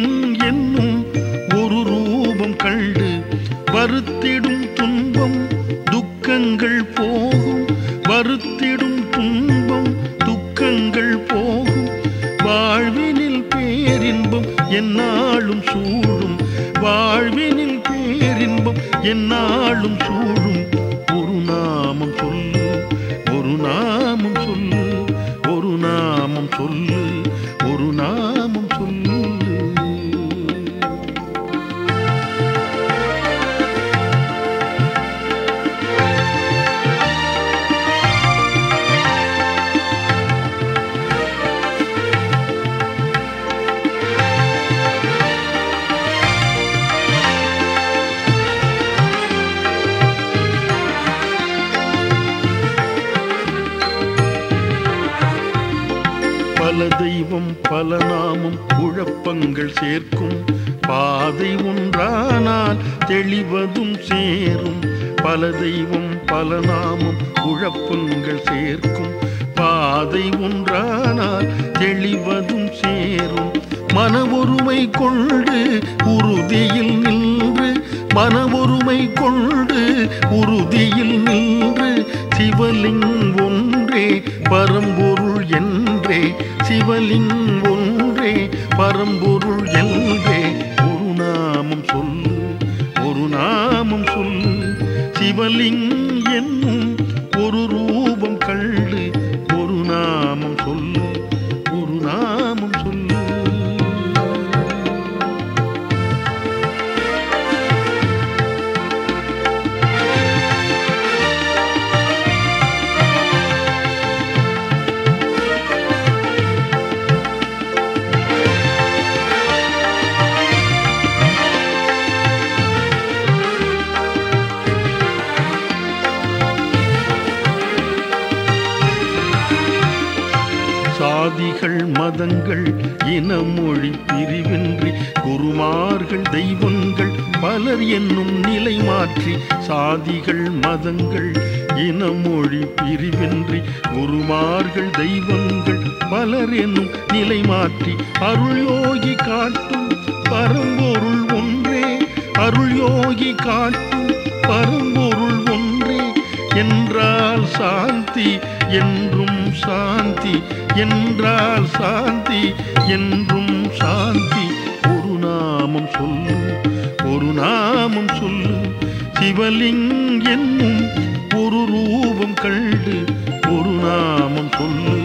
என்னும் ஒரு ரூபம் கண்டு வருத்திடும் துன்பம் துக்கங்கள் போகும் வருத்திடும் துன்பம் துக்கங்கள் போகும் வாழ்வினில் பேரின்பம் எந்நாளும் சூழும் வாழ்வினில் பேரின்பம் எந்நாளும் சூழும் ஒரு நாமம் சொல்லு ஒரு நாமம் சொல்லு ஒரு நாமம் சொல்லு ஒரு நாமம் சொல்லு பல தெய்வம் பல நாமம் குழப்பங்கள் சேர்க்கும் பாதை ஒன்றானால் தெளிவதும் சேரும் பல தெய்வம் பல நாமம் குழப்பங்கள் சேர்க்கும் பாதை ஒன்றானால் தெளிவதும் சேரும் மன ஒருமை கொண்டு உறுதியில் நின்று மன ஒருமை கொண்டு உறுதியில் நின்று சிவலிங் ஒன்றே பரம்பொருள் என்றே சிவலிங் ஒன்றே பரம்பொருள் என்றே ஒரு நாமம் சொல்லு ஒரு நாமம் சொல்லு சிவலிங் என்னும் ஒரு ரூபம் கண்டு ஒரு நாமம் சொல்லு ஒரு நாமம் சொல்லு சாதிகள் மதங்கள் இனமொழி பிரிவின்றி குருமார்கள் தெய்வங்கள் பலர் என்னும் நிலை மாற்றி சாதிகள் மதங்கள் இனமொழி பிரிவின்றி குருமார்கள் தெய்வங்கள் பலர் என்னும் நிலை மாற்றி அருள் யோகி காட்டும் பரம்பொருள் ஒன்றே அருள் யோகி காட்டும் பரம்பொருள் ஒன்றே என்றால் சாந்தி என்றும் சாந்தி என்றால் சாந்தி என்றும் சாந்தி ஒரு நாமம் சொல்லு ஒரு நாமம் சொல்லு சிவலிங் என்னும் ஒரு ரூபம் கண்டு ஒரு நாமம் சொல்லு